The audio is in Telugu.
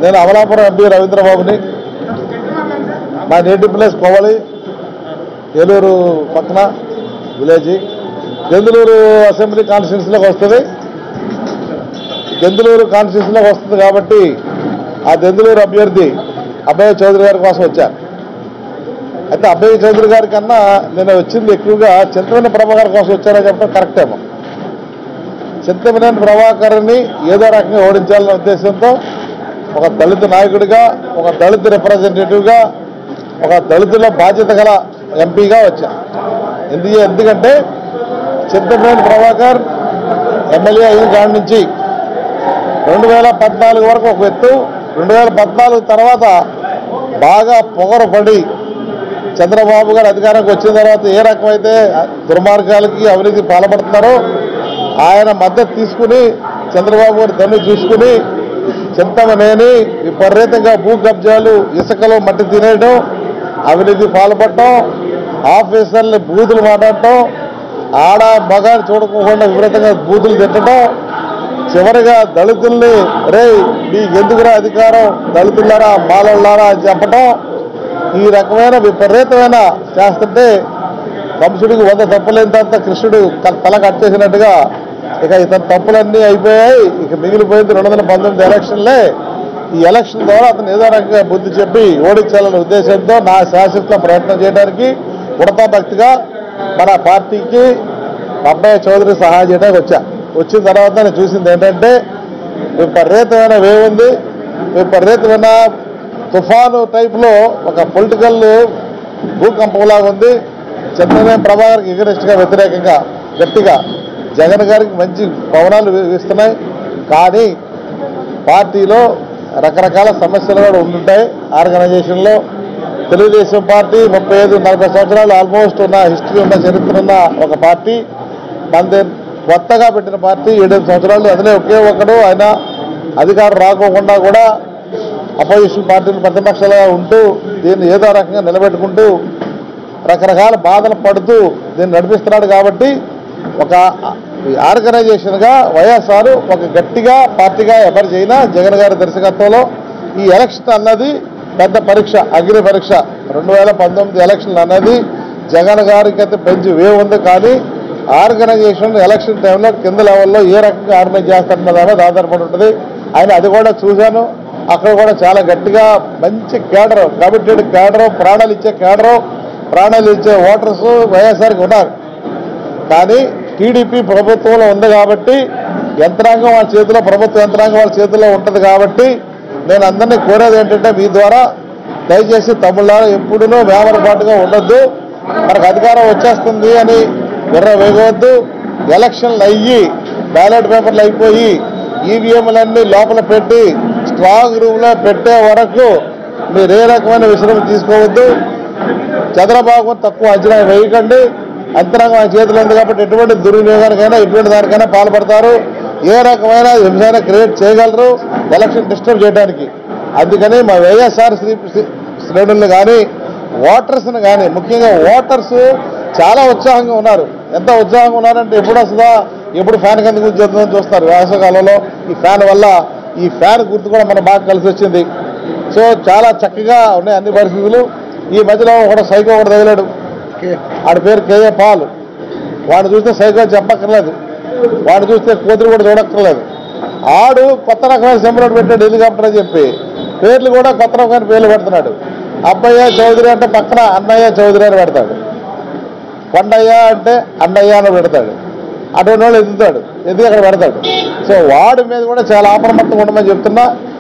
నేను అమలాపురం ఎంపీ రవీంద్రబాబుని మా నేటివ్ ప్లేస్ కోవలి ఏలూరు పక్కన విలేజ్ గెందులూరు అసెంబ్లీ కాన్స్టిట్యూన్సీలోకి వస్తుంది గెందులూరు కాన్స్టిట్యూన్సీలోకి వస్తుంది కాబట్టి ఆ దెందులూరు అభ్యర్థి అభయ చౌదరి గారి కోసం వచ్చాను అయితే అభయ చౌదరి గారి కన్నా నేను వచ్చింది ఎక్కువగా చింతమైన ప్రభాకర్ కోసం వచ్చారని చెప్పడం కరెక్ట్ ఏమో చింతమనేని ప్రభాకర్ని ఏదో రకంగా ఓడించాలనే ఉద్దేశంతో ఒక దళిత నాయకుడిగా ఒక దళిత రిప్రజెంటేటివ్గా ఒక దళితుల బాధ్యత గల ఎంపీగా వచ్చా ఎందుకు ఎందుకంటే చింతమనేని ప్రభాకర్ ఎమ్మెల్యే అయిన కాడి నుంచి రెండు వేల పద్నాలుగు వరకు ఒక ఎత్తు రెండు వేల పద్నాలుగు తర్వాత బాగా పొగరపడి చంద్రబాబు గారు అధికారంకి వచ్చిన తర్వాత ఏ రకమైతే దుర్మార్గాలకి అవినీతి పాల్పడుతున్నారో ఆయన మద్దతు తీసుకుని చంద్రబాబు గారి తండ్రి చూసుకుని చింతమనేని విపరీతంగా భూ కబ్జాలు ఇసుకలో మట్టి తినేయడం అవినీతి పాల్పడటం ఆఫీసర్లు బూతులు మాట్లాడటం ఆడ మగారు చూడకోకుండా విపరీతంగా బూతులు తిట్టడం చివరిగా దళితుల్ని రే మీకెందుకురా అధికారం దళితులారా మాలలారా అని చెప్పడం ఈ రకమైన విపరీతమైన చేస్తుంటే కంసుడికి వంద తప్పులేంత కృష్ణుడు క- తల కట్టేసినట్టుగా ఇక ఇతని తప్పులన్నీ అయిపోయాయి ఇక మిగిలిపోయింది రెండు వందల పంతొమ్మిది ఎలక్షన్లే ఈ ఎలక్షన్ ద్వారా అతను ఏదో రకంగా బుద్ధి చెప్పి ఓడించాలనే ఉద్దేశంతో నా శాశ్వత ప్రయత్నం చేయడానికి ఉడతా భక్తిగా మన పార్టీకి అబ్బాయి చౌదరి సహాయం చేయడానికి వచ్చా వచ్చిన తర్వాత నేను చూసింది ఏంటంటే విపరీతమైన వేవ్ ఉంది విపరీతమైన తుఫాను టైప్లో ఒక పొలిటికల్ భూకంపంలాగా ఉంది చంద్రబాబు ప్రభాకర్కి ఎగరెస్ట్గా వ్యతిరేకంగా గట్టిగా జగన్ గారికి మంచి పవనాలు వీ- వీస్తున్నాయి కానీ పార్టీలో రకరకాల సమస్యలు కూడా ఉంటుంటాయి ఆర్గనైజేషన్లో తెలుగుదేశం పార్టీ ముప్పై ఐదు నలభై సంవత్సరాలు ఆల్మోస్ట్ ఉన్న హిస్టరీ ఉన్న చరిత్ర ఉన్న ఒక పార్టీ మనది కొత్తగా పెట్టిన పార్టీ ఏడెనిమిది సంవత్సరాలు అందులో ఒకే ఒకడు ఆయన అధికారం రాకోకుండా కూడా అపోజిషన్ పార్టీలు ప్రతిపక్షాలుగా ఉంటూ దీన్ని ఏదో రకంగా నిలబెట్టుకుంటూ రకరకాల బాధలు పడుతూ దీన్ని నడిపిస్తున్నాడు కాబట్టి ఒక ఆర్గనైజేషన్గా వైఎస్ఆర్ ఒక గట్టిగా పార్టీగా ఎవరు చేయినా జగన్ గారి దర్శకత్వంలో ఈ ఎలక్షన్ అన్నది పెద్ద పరీక్ష అగ్ని పరీక్ష రెండు వేల పంతొమ్మిది ఎలక్షన్ అన్నది జగన్ గారికి అయితే పెంచి వే ఉంది కానీ ఆర్గనైజేషన్ ఎలక్షన్ టైంలో కింద లెవెల్లో ఏ రకంగా ఆర్గనైజ్ చేస్తారన్న దాని మీద ఆధారపడి ఉంటుంది ఆయన అది కూడా చూశాను అక్కడ కూడా చాలా గట్టిగా మంచి కేడర్ కమిటెడ్ కేడరు ప్రాణాలు ఇచ్చే కేడరు ప్రాణాలు ఇచ్చే ఓటర్స్ వైఎస్ఆర్కి ఉన్నారు కానీ టీడీపీ ప్రభుత్వంలో ఉంది కాబట్టి యంత్రాంగం వాళ్ళ చేతిలో ప్రభుత్వ యంత్రాంగం వాళ్ళ చేతిలో ఉంటుంది కాబట్టి నేను అందరినీ కోరేది ఏంటంటే మీ ద్వారా దయచేసి తమిళనాడు ఎప్పుడునూ వేమరపాటుగా ఉండొద్దు మనకు అధికారం వచ్చేస్తుంది అని విర్ర వేగవద్దు ఎలక్షన్లు అయ్యి బ్యాలెట్ పేపర్లు అయిపోయి ఈవీఎంలన్నీ లోపల పెట్టి స్ట్రాంగ్ రూమ్లో పెట్టే వరకు మీరు ఏ రకమైన విశ్రమం తీసుకోవద్దు చంద్రబాబు తక్కువ అంచనా వేయకండి అంతరంగం ఆయన చేతిలో ఉంది కాబట్టి ఎటువంటి దుర్వినియోగానికైనా ఎటువంటి దానికైనా పాల్పడతారు ఏ రకమైన హింసైనా క్రియేట్ చేయగలరు ఎలక్షన్ డిస్టర్బ్ చేయడానికి అందుకని మా వైఎస్ఆర్ శ్రీ శ్రీ- శ్రేణులను కానీ ఓటర్స్ని కానీ ముఖ్యంగా ఓటర్స్ చాలా ఉత్సాహంగా ఉన్నారు ఎంత ఉత్సాహంగా ఉన్నారంటే ఎప్పుడు వస్తుందా ఎప్పుడు ఫ్యాన్ కింద కూర్చొద్దని చూస్తారు వేసవకాలంలో ఈ ఫ్యాన్ వల్ల ఈ ఫ్యాన్ గుర్తు కూడా మనకు బాగా కలిసి వచ్చింది సో చాలా చక్కగా ఉన్నాయి అన్ని పరిస్థితులు ఈ మధ్యలో ఒక సైకో ఒకటి తగిలాడు ఆడి పేరు కేఏ పాల్ వాడు చూస్తే సైకో చెప్పక్కర్లేదు వాడు చూస్తే కూతురు కూడా చూడక్కర్లేదు ఆడు కొత్త రకమైన సింబల్ పెట్టాడు హెలికాప్టర్ అని చెప్పి పేర్లు కూడా కొత్త రకమైన పేర్లు పెడుతున్నాడు అబ్బయ్య చౌదరి అంటే పక్కన అన్నయ్య చౌదరి అని పెడతాడు కొండయ్య అంటే అన్నయ్య అని పెడతాడు అటువంటి వాళ్ళు ఎదుగుతాడు ఎదిగి అక్కడ పెడతాడు సో వాడి మీద కూడా చాలా అప్రమత్తంగా ఉండమని చెప్తున్నా